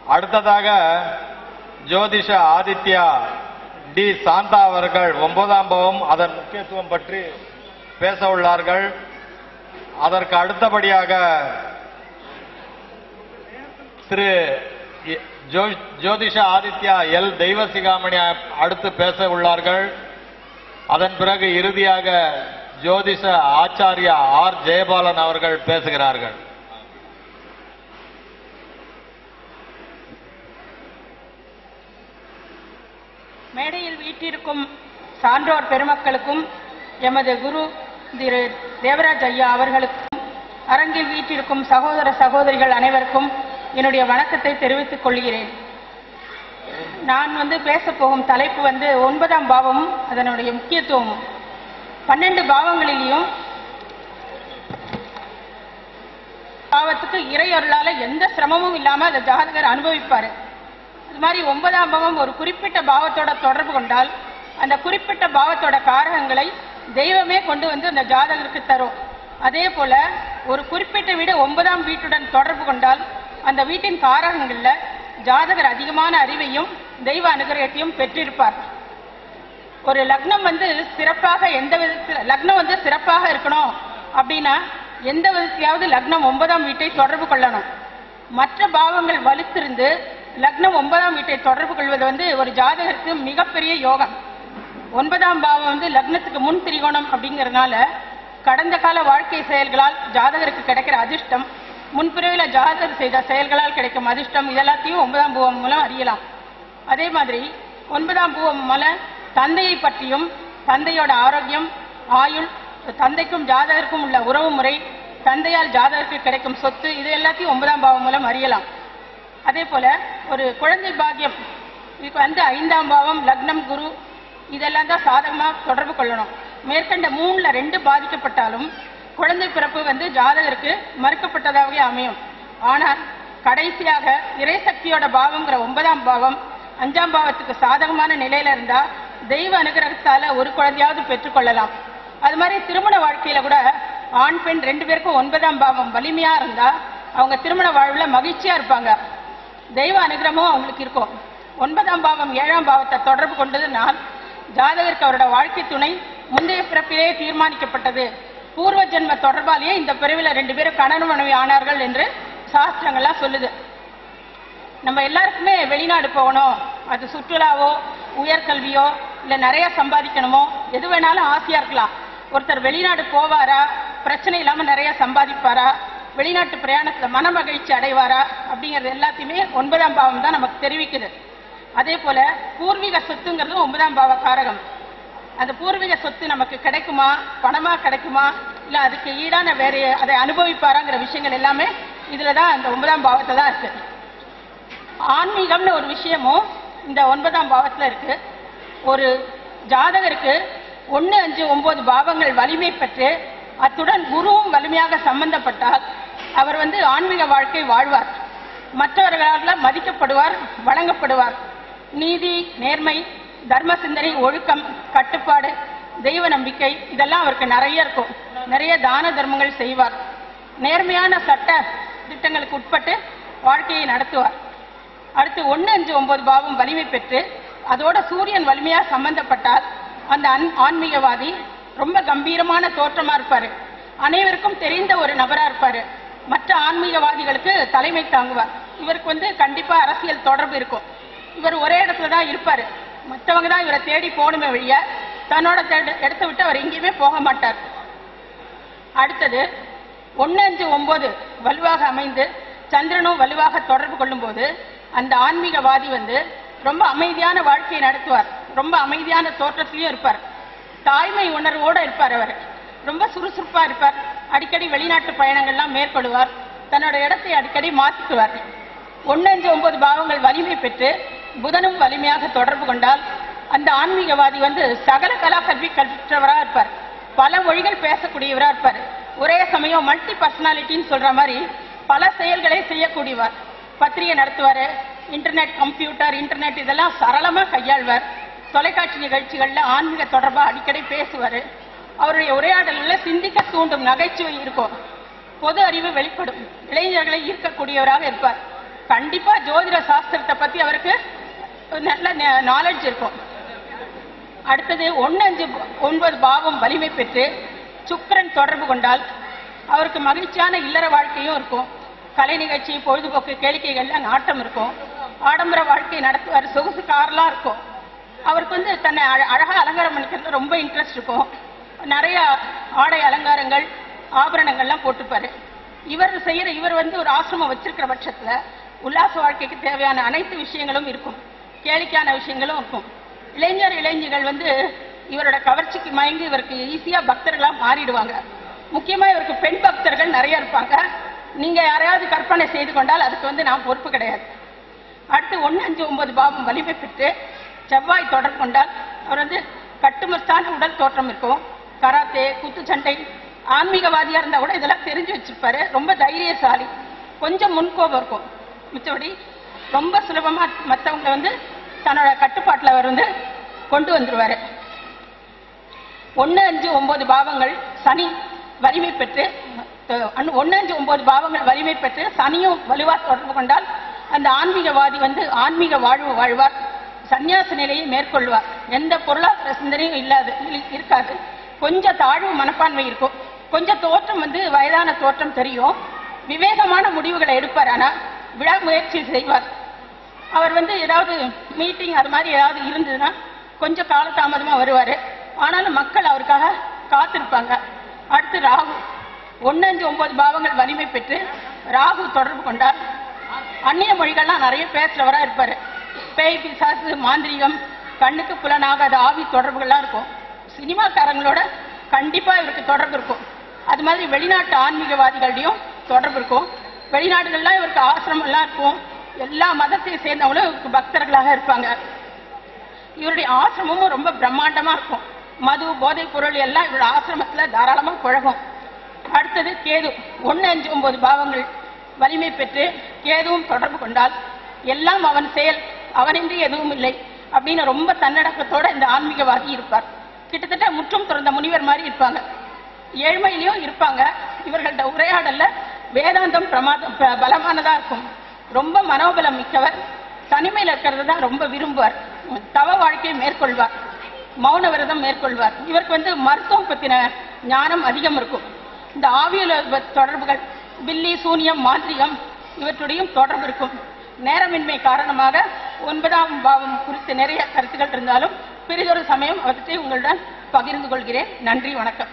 அடுத்ததாக ஜோதிஷ ஆதித்யா டி சாந்தா அவர்கள் ஒன்பதாம் பாவம் அதன் முக்கியத்துவம் பற்றி பேச உள்ளார்கள் அதற்கு அடுத்தபடியாக திரு இ- ஜோ- ஜோதிஷ ஆதித்யா எல் தெய்வசிகாமணி அடுத்து பேச உள்ளார்கள் அதன் பிறகு இறுதியாக ஜோதிஷ ஆச்சாரியா ஆர் ஜெயபாலன் அவர்கள் பேசுகிறார்கள் மேடையில் வீட்டிற்கும் சான்றோர் பெருமக்களுக்கும் எமது குரு திரு தேவராஜ் ஐயா அவர்களுக்கும் அரங்கில் வீட்டிற்கும் சகோதர சகோதரிகள் அனைவருக்கும் என்னுடைய வணக்கத்தை தெரிவித்துக் கொள்கிறேன் நான் வந்து பேசப் போகும் தலைப்பு வந்து ஒன்பதாம் பாவமும் அதனுடைய முக்கியத்துவமும் பன்னெண்டு பாவங்களிலேயும் பாவத்துக்கு இறையொருளால எந்த சிரமமும் இல்லாம அதை ஜாதகர் அனுபவிப்பாரு அது மாதிரி ஒன்பதாம் பாவம் ஒரு குறிப்பிட்ட பாவத்தோட தொடர்பு கொண்டால் அந்த குறிப்பிட்ட பாவத்தோட காரகங்களை தெய்வமே கொண்டு வந்து அந்த ஜாதகருக்கு தரும் அதே போல ஒரு குறிப்பிட்ட வீடு ஒன்பதாம் வீட்டுடன் தொடர்பு கொண்டால் அந்த வீட்டின் காரகங்கள்ல ஜாதகர் அதிகமான அறிவையும் தெய்வ அனுகிரகத்தையும் பெற்றிருப்பார் ஒரு லக்னம் வந்து சிறப்பாக எந்த விதத்தில் லக்னம் வந்து சிறப்பாக இருக்கணும் அப்படின்னா எந்த விதத்திலாவது லக்னம் ஒன்பதாம் வீட்டை தொடர்பு கொள்ளணும் மற்ற பாவங்கள் வலுத்திருந்து லக்னம் ஒன்பதாம் வீட்டை தொடர்பு கொள்வது வந்து ஒரு ஜாதகருக்கு மிகப்பெரிய யோகம் ஒன்பதாம் பாவம் வந்து லக்னத்துக்கு முன் திரிகோணம் அப்படிங்கறதுனால கடந்த கால வாழ்க்கை செயல்களால் ஜாதகருக்கு கிடைக்கிற அதிர்ஷ்டம் முன்பிறவில ஜாதகர் செய்த செயல்களால் கிடைக்கும் அதிர்ஷ்டம் இதெல்லாத்தையும் ஒன்பதாம் பாவம் மூலம் அறியலாம் அதே மாதிரி ஒன்பதாம் பூவம் மூலம் தந்தையை பற்றியும் தந்தையோட ஆரோக்கியம் ஆயுள் தந்தைக்கும் ஜாதகருக்கும் உள்ள உறவு முறை தந்தையால் ஜாதகருக்கு கிடைக்கும் சொத்து இது எல்லாத்தையும் ஒன்பதாம் பாவம் மூலம் அறியலாம் அதே போல ஒரு குழந்தை பாக்கியம் இதுக்கு வந்து ஐந்தாம் பாவம் லக்னம் குரு இதெல்லாம் தான் சாதகமா தொடர்பு கொள்ளணும் மேற்கண்ட மூணுல ரெண்டு பாதிக்கப்பட்டாலும் குழந்தை பிறப்பு வந்து ஜாதகருக்கு மறுக்கப்பட்டதாகவே அமையும் ஆனால் கடைசியாக இறைசக்தியோட பாவம்ங்கிற ஒன்பதாம் பாவம் அஞ்சாம் பாவத்துக்கு சாதகமான நிலையில இருந்தா தெய்வ அனுகிரகத்தால ஒரு குழந்தையாவது பெற்றுக்கொள்ளலாம் அது மாதிரி திருமண வாழ்க்கையில கூட ஆண் பெண் ரெண்டு பேருக்கும் ஒன்பதாம் பாவம் வலிமையா இருந்தா அவங்க திருமண வாழ்வுல மகிழ்ச்சியா இருப்பாங்க தெய்வ அனுகிரகமும் அவங்களுக்கு இருக்கும் ஒன்பதாம் பாவம் ஏழாம் பாவத்தை தொடர்பு கொண்டதுனால் ஜாதகருக்கு அவரோட வாழ்க்கை துணை முந்தைய பிறப்பிலே தீர்மானிக்கப்பட்டது பூர்வ ஜென்ம தொடர்பாலேயே இந்த பிறவில ரெண்டு பேரும் கணவன் மனைவி ஆனார்கள் என்று சாஸ்திரங்கள்லாம் சொல்லுது நம்ம எல்லாருக்குமே வெளிநாடு போகணும் அது சுற்றுலாவோ உயர்கல்வியோ இல்ல நிறைய சம்பாதிக்கணுமோ எது வேணாலும் ஆசையா இருக்கலாம் ஒருத்தர் வெளிநாடு போவாரா பிரச்சனை இல்லாம நிறைய சம்பாதிப்பாரா வெளிநாட்டு பிரயாணத்துல மன மகிழ்ச்சி அடைவாரா அப்படிங்கறது எல்லாத்தையுமே ஒன்பதாம் பாவம் தான் நமக்கு தெரிவிக்குது அதே போல பூர்வீக சொத்துங்கிறது ஒன்பதாம் பாவ காரகம் அந்த பூர்வீக சொத்து நமக்கு கிடைக்குமா பணமா கிடைக்குமா இல்ல அதுக்கு ஈடான வேற அதை அனுபவிப்பாராங்கிற விஷயங்கள் எல்லாமே இதுலதான் அந்த ஒன்பதாம் பாவத்தை தான் இருக்கு ஆன்மீகம்னு ஒரு விஷயமும் இந்த ஒன்பதாம் பாவத்துல இருக்கு ஒரு ஜாதகருக்கு ஒன்னு அஞ்சு ஒன்பது பாவங்கள் வலிமை பெற்று அத்துடன் குருவும் வலிமையாக சம்பந்தப்பட்டால் அவர் வந்து ஆன்மீக வாழ்க்கை வாழ்வார் மற்றவர்களால் மதிக்கப்படுவார் வழங்கப்படுவார் நீதி நேர்மை தர்ம சிந்தனை ஒழுக்கம் கட்டுப்பாடு தெய்வ நம்பிக்கை இதெல்லாம் அவருக்கு நிறைய இருக்கும் நிறைய தான தர்மங்கள் செய்வார் நேர்மையான சட்ட திட்டங்களுக்கு உட்பட்டு வாழ்க்கையை நடத்துவார் அடுத்து ஒன்னு அஞ்சு ஒன்பது பாவம் வலிமை பெற்று அதோட சூரியன் வலிமையா சம்பந்தப்பட்டால் அந்த அன்- ஆன்மீகவாதி ரொம்ப கம்பீரமான தோற்றமா இருப்பாரு அனைவருக்கும் தெரிந்த ஒரு நபரா இருப்பாரு மற்ற ஆன்மீகவாதிகளுக்கு தலைமை தாங்குவார் இவருக்கு வந்து கண்டிப்பா அரசியல் தொடர்பு இருக்கும் இவர் ஒரே இடத்துல தான் இருப்பாரு மற்றவங்க தான் இவரை தேடி போகணுமே வழிய தன்னோட தேட- இடத்தை விட்டு அவர் எங்கேயுமே போக மாட்டார் அடுத்தது ஒன்னு அஞ்சு ஒன்பது வலுவாக அமைந்து சந்திரனும் வலுவாக தொடர்பு கொள்ளும்போது அந்த ஆன்மீகவாதி வந்து ரொம்ப அமைதியான வாழ்க்கையை நடத்துவார் ரொம்ப அமைதியான தோற்றத்திலையும் இருப்பார் தாய்மை உணர்வோட இருப்பார் அவர் ரொம்ப சுறுசுறுப்பா இருப்பார் அடிக்கடி வெளிநாட்டு பயணங்கள்லாம் மேற்கொள்வார் தன்னோட இடத்தை அடிக்கடி மாத்திக்குவார் ஒன்னு அஞ்சு ஒன்பது பாவங்கள் வலிமை பெற்று புதனும் வலிமையாக தொடர்பு கொண்டால் அந்த ஆன்மீகவாதி வந்து சகல கலா கல்வி கற்றவரா இருப்பார் பல மொழிகள் பேசக்கூடியவரா இருப்பார் ஒரே சமயம் மல்டி பர்சனாலிட்டின்னு சொல்ற மாதிரி பல செயல்களை செய்யக்கூடியவர் பத்திரிகை நடத்துவாரு இன்டர்நெட் கம்ப்யூட்டர் இன்டர்நெட் இதெல்லாம் சரளமா கையாள்வார் தொலைக்காட்சி நிகழ்ச்சிகள்ல ஆன்மீக தொடர்பா அடிக்கடி பேசுவாரு அவருடைய உரையாடல்ல சிந்திக்க தூண்டும் நகைச்சுவை இருக்கும் பொது அறிவு வெளிப்படும் இளைஞர்களை ஈர்க்கக்கூடியவராக இருப்பார் கண்டிப்பா ஜோதிட சாஸ்திரத்தை பத்தி அவருக்கு ஒரு நல்ல நாலேஜ் இருக்கும் அடுத்தது ஒன்று அஞ்சு ஒன்பது பாவம் வலிமை பெற்று சுக்கிரன் தொடர்பு கொண்டால் அவருக்கு மகிழ்ச்சியான இல்லற வாழ்க்கையும் இருக்கும் கலை நிகழ்ச்சி பொழுதுபோக்கு கேளிக்கைகள்ல நாட்டம் இருக்கும் ஆடம்பர வாழ்க்கை நடத்துவார் சொகுசு கார்லாம் இருக்கும் அவருக்கு வந்து தன்னை அழ- அழகா அலங்காரம் பண்ணிக்கிறது ரொம்ப இன்ட்ரெஸ்ட் இருக்கும் நிறைய ஆடை அலங்காரங்கள் ஆபரணங்கள்லாம் போட்டுப்பாரு இவர் செய்யற இவர் வந்து ஒரு ஆசிரமம் வச்சிருக்கிற பட்சத்துல உல்லாச வாழ்க்கைக்கு தேவையான அனைத்து விஷயங்களும் இருக்கும் கேளிக்கையான விஷயங்களும் இருக்கும் இளைஞர் இளைஞர்கள் வந்து இவரோட கவர்ச்சிக்கு மயங்கி இவருக்கு ஈஸியா பக்தர்களா மாறிடுவாங்க முக்கியமா இவருக்கு பெண் பக்தர்கள் நிறைய இருப்பாங்க நீங்க யாரையாவது கற்பனை செய்து கொண்டால் அதுக்கு வந்து நான் பொறுப்பு கிடையாது அடுத்து ஒன்று அஞ்சு ஒன்பது பாவம் வலிமை பெற்று செவ்வாய் தொடர்பு கொண்டால் அவர் வந்து கட்டுமஸ்தான உடல் தோற்றம் இருக்கும் கராத்தே குத்துச்சண்டை ஆன்மீகவாதியா இருந்தா கூட இதெல்லாம் தெரிஞ்சு வச்சிருப்பாரு ரொம்ப தைரியசாலி கொஞ்சம் முன்கோபம் இருக்கும் மிச்சபடி ரொம்ப சுலபமா மற்றவங்களை வந்து தன்னோட கட்டுப்பாட்டுல அவர் வந்து கொண்டு வந்துருவாரு ஒன்று அஞ்சு ஒன்பது பாவங்கள் சனி வலிமை பெற்று ஒன்று அஞ்சு ஒன்பது பாவங்கள் வலிமை பெற்று சனியும் வலுவா தொடர்பு கொண்டால் அந்த ஆன்மீகவாதி வந்து ஆன்மீக வாழ்வு வாழ்வார் சந்நியாச நிலையை மேற்கொள்வார் எந்த பொருளாதார சிந்தனையும் இல்லாது இல்- இருக்காது கொஞ்சம் தாழ்வு மனப்பான்மை இருக்கும் கொஞ்சம் தோற்றம் வந்து வயதான தோற்றம் தெரியும் விவேகமான முடிவுகளை எடுப்பார் ஆனா விழா முயற்சி செய்வார் அவர் வந்து ஏதாவது மீட்டிங் அது மாதிரி ஏதாவது இருந்ததுன்னா கொஞ்சம் காலதாமதமா வருவாரு ஆனாலும் மக்கள் அவருக்காக காத்திருப்பாங்க அடுத்து ராகு ஒன்னு அஞ்சு ஒன்பது பாவங்கள் வலிமை பெற்று ராகு தொடர்பு கொண்டார் அந்நிய மொழிகள்லாம் நிறைய பேசுறவரா இருப்பாரு பேய் பிசாசு மாந்திரிகம் கண்ணுக்கு புலனாகாத ஆவி தொடர்புகள்லாம் இருக்கும் சினிமாக்காரங்களோட கண்டிப்பா இவருக்கு தொடர்பு இருக்கும் அது மாதிரி வெளிநாட்டு ஆன்மீகவாதிகள்டையும் தொடர்பு இருக்கும் வெளிநாடுகள்லாம் இவருக்கு ஆசிரமம் எல்லாம் இருக்கும் எல்லா மதத்தை சேர்ந்தவங்களும் இவருக்கு பக்தர்களாக இருப்பாங்க இவருடைய ஆசிரமமும் ரொம்ப பிரம்மாண்டமா இருக்கும் மது போதைப் பொருள் எல்லாம் இவரோட ஆசிரமத்துல தாராளமா புழகும் அடுத்தது கேது ஒன்னு அஞ்சு ஒன்பது பாவங்கள் வலிமை பெற்று கேதுவும் தொடர்பு கொண்டால் எல்லாம் அவன் செயல் அவனின்றி எதுவும் இல்லை அப்படின்னு ரொம்ப தன்னடக்கத்தோட இந்த ஆன்மீகவாதி இருப்பார் கிட்டத்தட்ட முற்றும் துறந்த முனிவர் மாதிரி இருப்பாங்க ஏழ்மையிலையும் இருப்பாங்க இவர்கள்ட்ட உரையாடல்ல வேதாந்தம் பிரமாதம் ப- பலமானதா இருக்கும் ரொம்ப மனோபலம் மிக்கவர் தனிமையில் இருக்கிறது தான் ரொம்ப விரும்புவார் தவ வாழ்க்கையை மேற்கொள்வார் மௌன விரதம் மேற்கொள்வார் இவருக்கு வந்து மருத்துவம் பத்தின ஞானம் அதிகம் இருக்கும் இந்த ஆவியல் தொடர்புகள் பில்லி சூனியம் மாந்திரிகம் இவற்றுடையும் தொடர்பு இருக்கும் நேரமின்மை காரணமாக ஒன்பதாம் பாவம் குறித்து நிறைய கருத்துக்கள் இருந்தாலும் பெரிதொரு சமயம் அவற்றை உங்களுடன் பகிர்ந்து கொள்கிறேன் நன்றி வணக்கம்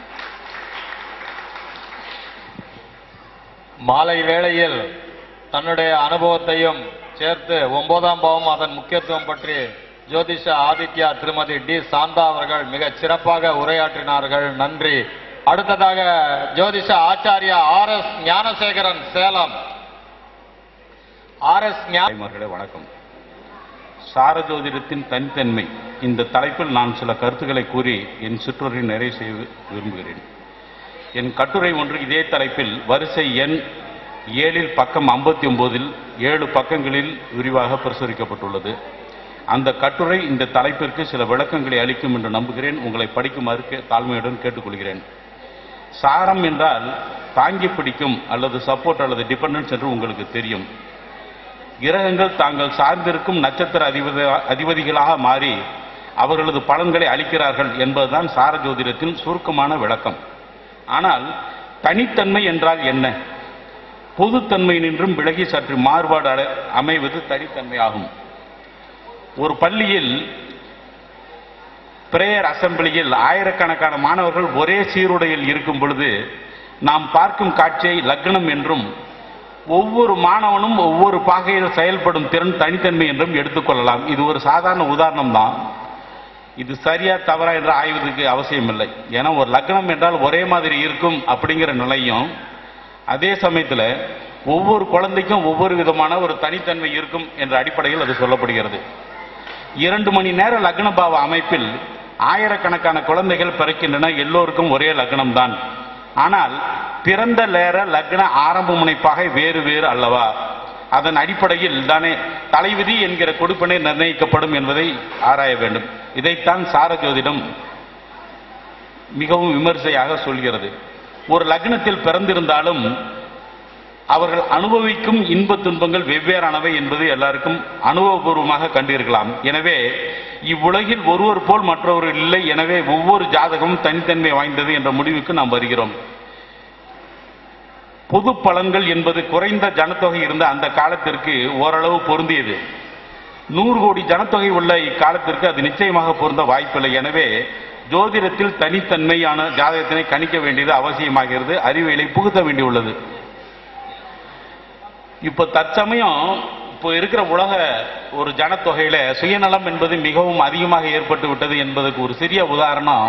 மாலை வேளையில் தன்னுடைய அனுபவத்தையும் சேர்த்து ஒன்பதாம் பாவம் அதன் முக்கியத்துவம் பற்றி ஜோதிஷ ஆதித்யா திருமதி டி சாந்தா அவர்கள் மிக சிறப்பாக உரையாற்றினார்கள் நன்றி அடுத்ததாக Jyotisha Acharya R S Gnanasekaran Salem R S தாய்மார்களே வணக்கம் சாரஜோதிடத்தின் தனித்தன்மை இந்த தலைப்பில் நான் சில கருத்துக்களை கூறி என் சிற்றுரை நிறைவு செய்ய விரும்புகிறேன் என் கட்டுரை ஒன்று இதே தலைப்பில் வரிசை எண் ஏழில் பக்கம் ஐம்பத்தி ஒன்பதில் ஏழு பக்கங்களில் விரிவாக பிரசுரிக்கப்பட்டுள்ளது அந்த கட்டுரை இந்த தலைப்பிற்கு சில விளக்கங்களை அளிக்கும் என்று நம்புகிறேன் உங்களை படிக்குமாறு கே- தாழ்மையுடன் கேட்டுக்கொள்கிறேன் சாரம் என்றால் தாங்கி பிடிக்கும் அல்லது சப்போர்ட் அல்லது டிபெண்டன்ஸ் என்று உங்களுக்கு தெரியும் கிரகங்கள் தாங்கள் சார்ந்திருக்கும் நட்சத்திர அதிபதி அதிபதிகளாக மாறி அவர்களது பலன்களை அளிக்கிறார்கள் என்பதுதான் சார ஜோதிடத்தின் சுருக்கமான விளக்கம் ஆனால் தனித்தன்மை என்றால் என்ன பொதுத்தன்மை நின்றும் விலகி சற்று மாறுபாடு அடை- அமைவது தனித்தன்மையாகும் ஒரு பள்ளியில் பிரேயர் அசம்பிளியில் ஆயிரக்கணக்கான மாணவர்கள் ஒரே சீருடையில் இருக்கும் பொழுது நாம் பார்க்கும் காட்சியை லக்னம் என்றும் ஒவ்வொரு மாணவனும் ஒவ்வொரு பாகையில் செயல்படும் திறன் தனித்தன்மை என்றும் எடுத்துக்கொள்ளலாம் இது ஒரு சாதாரண உதாரணம் தான் இது சரியா தவறா என்று ஆய்வதற்கு அவசியம் இல்லை ஏன்னா ஒரு லக்னம் என்றால் ஒரே மாதிரி இருக்கும் அப்படிங்கிற நிலையும் அதே சமயத்தில் ஒவ்வொரு குழந்தைக்கும் ஒவ்வொரு விதமான ஒரு தனித்தன்மை இருக்கும் என்ற அடிப்படையில் அது சொல்லப்படுகிறது இரண்டு மணி நேர லக்ன பாவ அமைப்பில் ஆயிரக்கணக்கான குழந்தைகள் பிறக்கின்றன எல்லோருக்கும் ஒரே லக்னம் தான் ஆனால் பிறந்த நேர லக்ன ஆரம்ப முனைப்பாக வேறு வேறு அல்லவா அதன் அடிப்படையில் தானே தலைவிதி என்கிற கொடுப்பினை நிர்ணயிக்கப்படும் என்பதை ஆராய வேண்டும் இதைத்தான் சார ஜோதிடம் மிகவும் விமர்சையாக சொல்கிறது ஒரு லக்னத்தில் பிறந்திருந்தாலும் அவர்கள் அனுபவிக்கும் இன்ப துன்பங்கள் வெவ்வேறானவை என்பது எல்லாருக்கும் அனுபவபூர்வமாக கண்டிருக்கலாம் எனவே இவ்வுலகில் ஒருவர் போல் மற்றவர்கள் இல்லை எனவே ஒவ்வொரு ஜாதகமும் தனித்தன்மை வாய்ந்தது என்ற முடிவுக்கு நாம் வருகிறோம் பொது பலன்கள் என்பது குறைந்த ஜனத்தொகை இருந்த அந்த காலத்திற்கு ஓரளவு பொருந்தியது நூறு கோடி ஜனத்தொகை உள்ள இக்காலத்திற்கு அது நிச்சயமாக பொருந்த வாய்ப்பில்லை எனவே ஜோதிடத்தில் தனித்தன்மையான ஜாதகத்தினை கணிக்க வேண்டியது அவசியமாகிறது அறிவியலை புகுத்த வேண்டியுள்ளது இப்போ தற்சமயம் இப்போ இருக்கிற உலக ஒரு ஜனத்தொகையில சுயநலம் என்பது மிகவும் அதிகமாக ஏற்பட்டு விட்டது என்பதற்கு ஒரு சிறிய உதாரணம்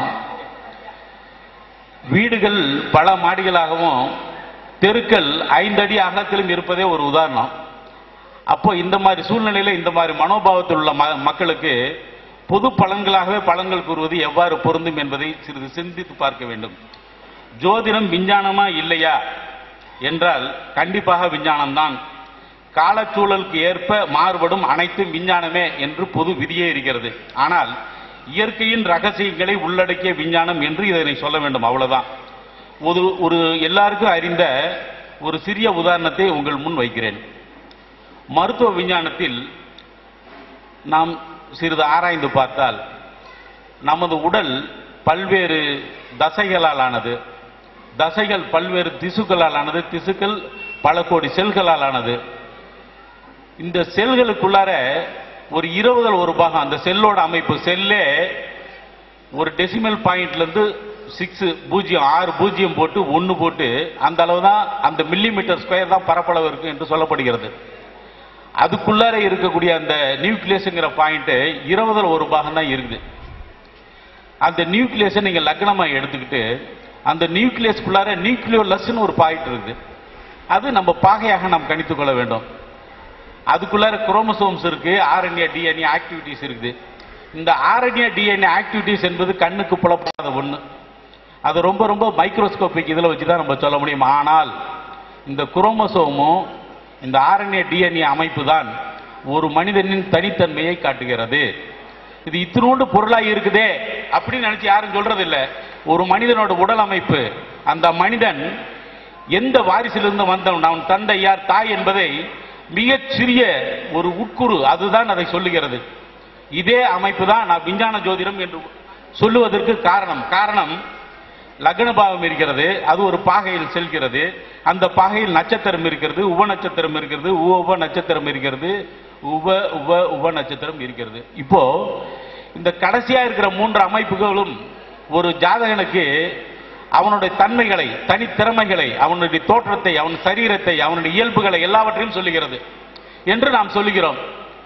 வீடுகள் பல மாடிகளாகவும் தெருக்கள் ஐந்தடி அகலத்திலும் இருப்பதே ஒரு உதாரணம் அப்போ இந்த மாதிரி சூழ்நிலையில இந்த மாதிரி மனோபாவத்தில் உள்ள ம- மக்களுக்கு பொது பலன்களாகவே பலன்கள் கூறுவது எவ்வாறு பொருந்தும் என்பதை சிறிது சிந்தித்து பார்க்க வேண்டும் ஜோதிடம் விஞ்ஞானமா இல்லையா என்றால் கண்டிப்பாக விஞ்ஞானம்தான் காலச்சூழலுக்கு ஏற்ப மாறுபடும் அனைத்தும் விஞ்ஞானமே என்று பொது விதியே இருக்கிறது ஆனால் இயற்கையின் ரகசியங்களை உள்ளடக்கிய விஞ்ஞானம் என்று இதனை சொல்ல வேண்டும் அவ்வளவுதான் ஒரு ஒரு எல்லாருக்கும் அறிந்த ஒரு சிறிய உதாரணத்தை உங்கள் முன் வைக்கிறேன் மருத்துவ விஞ்ஞானத்தில் நாம் சிறிது ஆராய்ந்து பார்த்தால் நமது உடல் பல்வேறு தசைகளால் ஆனது தசைகள் பல்வேறு திசுக்களால் ஆனது திசுக்கள் பல கோடி செல்களால் ஆனது இந்த செல்களுக்குள்ளார ஒரு இருபதுல ஒரு பாகம் அந்த செல்லோட அமைப்பு செல்லே ஒரு டெசிமல் பாயிண்ட்ல இருந்து சிக்ஸ் பூஜ்ஜியம் ஆறு பூஜ்ஜியம் போட்டு ஒன்று போட்டு அந்த அளவு தான் அந்த மில்லிமீட்டர் ஸ்கொயர் தான் பரப்பளவு இருக்கும் என்று சொல்லப்படுகிறது அதுக்குள்ளார இருக்கக்கூடிய அந்த நியூக்ளியஸ்ங்கிற பாயிண்ட் இருபதுல ஒரு பாகம் தான் இருக்குது அந்த நியூக்ளியஸை நீங்க லக்னமா எடுத்துக்கிட்டு அந்த நியூக்ளியஸ்க்குள்ளார நியூக்ளியோலஸ்னு ஒரு பாயிண்ட் இருக்குது அது நம்ம பாகையாக நாம் கணித்துக் கொள்ள வேண்டும் அதுக்குள்ளார குரோமசோம்ஸ் இருக்கு ஆர்என்ஏ டிஎன்ஏ ஆக்டிவிட்டிஸ் இருக்குது இந்த ஆர்என்ஏ டிஎன்ஏ ஆக்டிவிட்டிஸ் என்பது கண்ணுக்கு புலப்படாத ஒண்ணு அது ரொம்ப ரொம்ப மைக்ரோஸ்கோபிக் இதில் வச்சு தான் நம்ம சொல்ல முடியும் ஆனால் இந்த குரோமசோமும் இந்த ஆர்என்ஏ டிஎன்ஏ அமைப்பு தான் ஒரு மனிதனின் தனித்தன்மையை காட்டுகிறது இது இத்தினோண்டு பொருளாக இருக்குதே அப்படின்னு நினைச்சு யாரும் சொல்றது இல்ல ஒரு மனிதனோட உடல் அமைப்பு அந்த மனிதன் எந்த வாரிசிலிருந்து வந்தவன் அவன் தந்தை யார் தாய் என்பதை மிகச் சிறிய ஒரு உட்குறு அதுதான் அதை சொல்லுகிறது இதே அமைப்பு தான் நான் விஞ்ஞான ஜோதிடம் என்று சொல்லுவதற்கு காரணம் காரணம் லக்ன பாவம் இருக்கிறது அது ஒரு பாகையில் செல்கிறது அந்த பாகையில் நட்சத்திரம் இருக்கிறது உப நட்சத்திரம் இருக்கிறது உப உப நட்சத்திரம் இருக்கிறது உப உப உப நட்சத்திரம் இருக்கிறது இப்போ இந்த கடைசியா இருக்கிற மூன்று அமைப்புகளும் ஒரு ஜாதகனுக்கு அவனுடைய தன்மைகளை தனித்திறமைகளை அவனுடைய தோற்றத்தை அவன் சரீரத்தை அவனுடைய இயல்புகளை எல்லாவற்றையும் சொல்லுகிறது என்று நாம் சொல்லுகிறோம்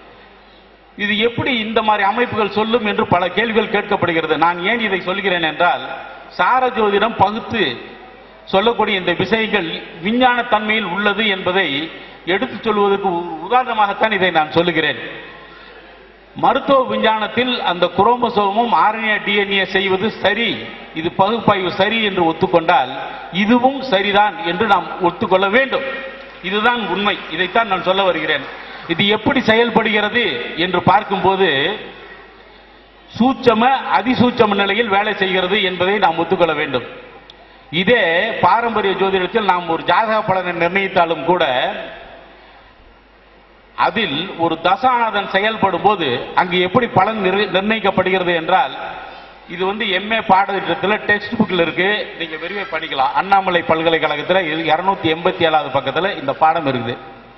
இது எப்படி இந்த மாதிரி அமைப்புகள் சொல்லும் என்று பல கேள்விகள் கேட்கப்படுகிறது நான் ஏன் இதை சொல்கிறேன் என்றால் சார ஜோதிடம் பகுத்து சொல்லக்கூடிய இந்த விஷயங்கள் விஞ்ஞான தன்மையில் உள்ளது என்பதை எடுத்துச் சொல்வதற்கு உ- உதாரணமாகத்தான் இதை நான் சொல்லுகிறேன் மருத்துவ விஞ்ஞானத்தில் அந்த குரோமசோமும் ஆர்என்ஏ டிஎன்ஏ செய்வது சரி இது பகுப்பாய்வு சரி என்று ஒத்துக்கொண்டால் இதுவும் சரிதான் என்று நாம் ஒத்துக்கொள்ள வேண்டும் இதுதான் உண்மை இதைத்தான் நான் சொல்ல வருகிறேன் இது எப்படி செயல்படுகிறது என்று பார்க்கும்போது சூட்சம அதிசூட்சம நிலையில் வேலை செய்கிறது என்பதை நாம் ஒத்துக்கொள்ள வேண்டும் இதே பாரம்பரிய ஜோதிடத்தில் நாம் ஒரு ஜாதக பலனை நிர்ணயித்தாலும் கூட அதில் ஒரு தசாநாதன் செயல்படும் போது அங்கு எப்படி பலன் நிர்- நிர்ணயிக்கப்படுகிறது என்றால் இது வந்து எம்ஏ பாடத்திட்டத்தில் டெக்ஸ்ட் புக்கில் இருக்கு நீங்க விரிவே படிக்கலாம் அண்ணாமலை பல்கலைக்கழகத்தில் இது இருநூத்தி எண்பத்தி ஏழாவது பக்கத்தில் இந்த பாடம் இருக்குது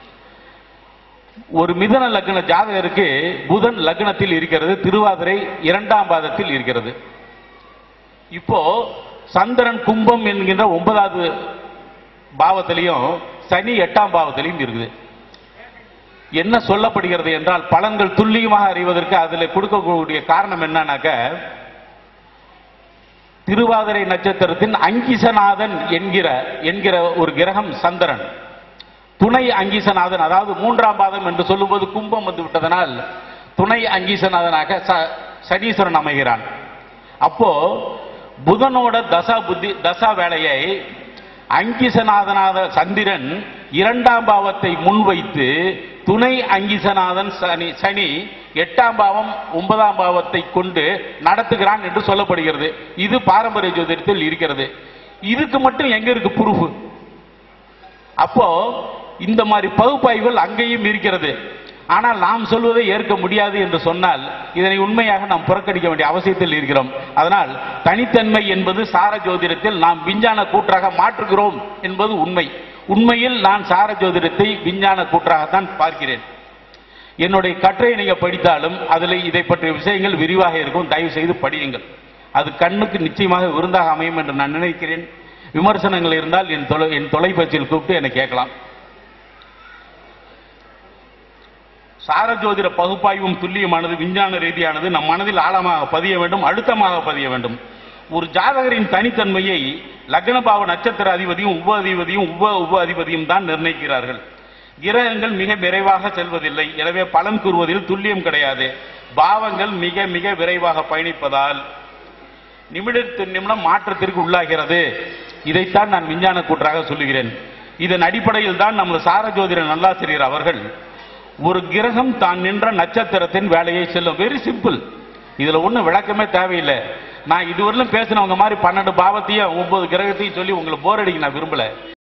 ஒரு மிதன லக்ன ஜாதகருக்கு புதன் லக்னத்தில் இருக்கிறது திருவாதிரை இரண்டாம் பாதத்தில் இருக்கிறது இப்போ சந்திரன் கும்பம் என்கின்ற ஒன்பதாவது பாவத்திலையும் சனி எட்டாம் பாவத்திலையும் இருக்குது என்ன சொல்லப்படுகிறது என்றால் பலன்கள் துல்லியமாக அறிவதற்கு அதில் கொடுக்கக்கூடிய காரணம் என்னன்னாக்க திருவாதிரை நட்சத்திரத்தின் அங்கிசநாதன் என்கிற என்கிற ஒரு கிரகம் சந்திரன் துணை அங்கீசநாதன் அதாவது மூன்றாம் பாதம் என்று சொல்லும்போது கும்பம் வந்து விட்டதனால் துணை அங்கீசநாதனாக ச- சனீஸ்வரன் அமைகிறான் அப்போ புதனோட தசா புத்தி தசா வேலையை அங்கிசநாதனாத சந்திரன் இரண்டாம் பாவத்தை முன்வைத்து துணை அங்கிசநாதன் சனி சனி எட்டாம் பாவம் ஒன்பதாம் பாவத்தை கொண்டு நடத்துகிறான் என்று சொல்லப்படுகிறது இது பாரம்பரிய ஜோதிடத்தில் இருக்கிறது இதுக்கு மட்டும் எங்க இருக்கு ப்ரூஃப் அப்போ இந்த மாதிரி பகுப்பாய்வுகள் அங்கேயும் இருக்கிறது ஆனால் நாம் சொல்வதை ஏற்க முடியாது என்று சொன்னால் இதனை உண்மையாக நாம் புறக்கணிக்க வேண்டிய அவசியத்தில் இருக்கிறோம் அதனால் தனித்தன்மை என்பது சார ஜோதிடத்தில் நாம் விஞ்ஞான கூற்றாக மாற்றுகிறோம் என்பது உண்மை உண்மையில் நான் சார ஜோதிடத்தை விஞ்ஞான கூற்றாகத்தான் பார்க்கிறேன் என்னுடைய கட்டுரையை நீங்க படித்தாலும் அதில் இதை பற்றிய விஷயங்கள் விரிவாக இருக்கும் தயவு செய்து படியுங்கள் அது கண்ணுக்கு நிச்சயமாக விருந்தாக அமையும் என்று நான் நினைக்கிறேன் விமர்சனங்கள் இருந்தால் என் தொலை என் தொலைபேசியில் கூப்பிட்டு என்னை கேட்கலாம் சாரஜோதிட பகுப்பாய்வும் துல்லியமானது விஞ்ஞான ரீதியானது நம் மனதில் ஆழமாக பதிய வேண்டும் அழுத்தமாக பதிய வேண்டும் ஒரு ஜாதகரின் தனித்தன்மையை லக்னபாவ நட்சத்திர அதிபதியும் உப அதிபதியும் உப உப அதிபதியும் தான் நிர்ணயிக்கிறார்கள் கிரகங்கள் மிக விரைவாக செல்வதில்லை எனவே பலன் கூறுவதில் துல்லியம் கிடையாது பாவங்கள் மிக மிக விரைவாக பயணிப்பதால் நிமிடத்து நிமிடம் மாற்றத்திற்கு உள்ளாகிறது இதைத்தான் நான் விஞ்ஞான கூற்றாக சொல்லுகிறேன் இதன் அடிப்படையில் தான் நமது சார ஜோதிட நல்லாசிரியர் அவர்கள் ஒரு கிரகம் தான் நின்ற நட்சத்திரத்தின் வேலையை செல்லும் வெரி சிம்பிள் இதுல ஒண்ணும் விளக்கமே தேவையில்லை நான் இதுவரையிலும் பேசினவங்க மாதிரி பன்னெண்டு பாவத்தையும் ஒன்பது கிரகத்தையும் சொல்லி உங்களை போர் அடிக்க நான் விரும்பல